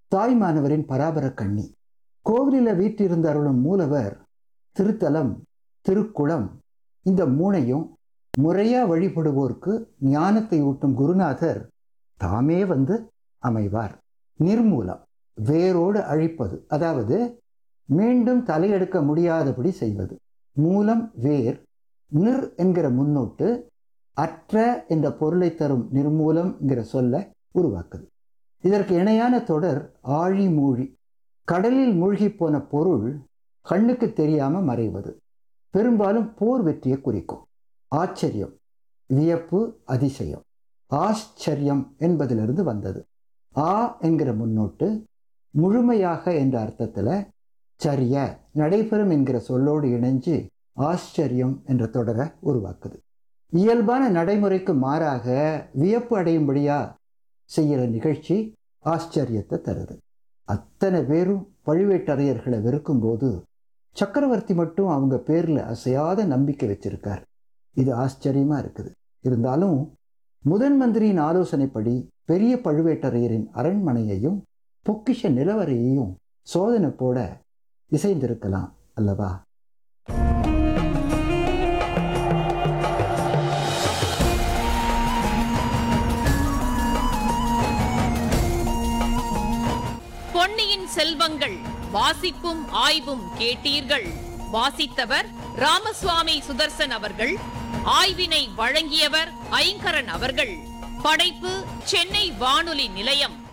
தாய்மானவரின் பராபர கண்ணி கோவிலில் வீற்றிருந்த அருளும் மூலவர் திருத்தலம் திருக்குளம் இந்த மூணையும் முறையா வழிபடுவோர்க்கு ஞானத்தை ஊட்டும் குருநாதர் தாமே வந்து அமைவார் நிர்மூலம் வேரோடு அழிப்பது அதாவது மீண்டும் தலையெடுக்க முடியாதபடி செய்வது மூலம் வேர் நிர் என்கிற முன்னோட்டு அற்ற என்ற பொருளை தரும் நிர்மூலம் என்கிற சொல்ல உருவாக்குது இதற்கு இணையான தொடர் ஆழி மூழ்கி கடலில் மூழ்கி போன பொருள் கண்ணுக்கு தெரியாம மறைவது பெரும்பாலும் போர் வெற்றியை குறிக்கும் ஆச்சரியம் வியப்பு அதிசயம் ஆச்சரியம் என்பதிலிருந்து வந்தது ஆ என்கிற முன்னோட்டு முழுமையாக என்ற அர்த்தத்தில் சரிய நடைபெறும் என்கிற சொல்லோடு இணைஞ்சு ஆச்சரியம் என்ற தொடரை உருவாக்குது இயல்பான நடைமுறைக்கு மாறாக வியப்பு அடையும்படியா செய்கிற நிகழ்ச்சி ஆச்சரியத்தை தருது அத்தனை பேரும் பழுவேட்டரையர்களை வெறுக்கும்போது சக்கரவர்த்தி மட்டும் அவங்க பேரில் அசையாத நம்பிக்கை வச்சிருக்கார் இது ஆச்சரியமா இருக்குது இருந்தாலும் முதன் மந்திரியின் ஆலோசனைப்படி பெரிய பழுவேட்டரையரின் அரண்மனையையும் பொக்கிஷ நிலவரையையும் சோதனை போட இசைந்திருக்கலாம் அல்லவா பொன்னியின் செல்வங்கள் வாசிப்பும் ஆய்வும் கேட்டீர்கள் வாசித்தவர் ராமசுவாமி சுதர்சன் அவர்கள் ஆய்வினை வழங்கியவர் ஐங்கரன் அவர்கள் படைப்பு சென்னை வானொலி நிலையம்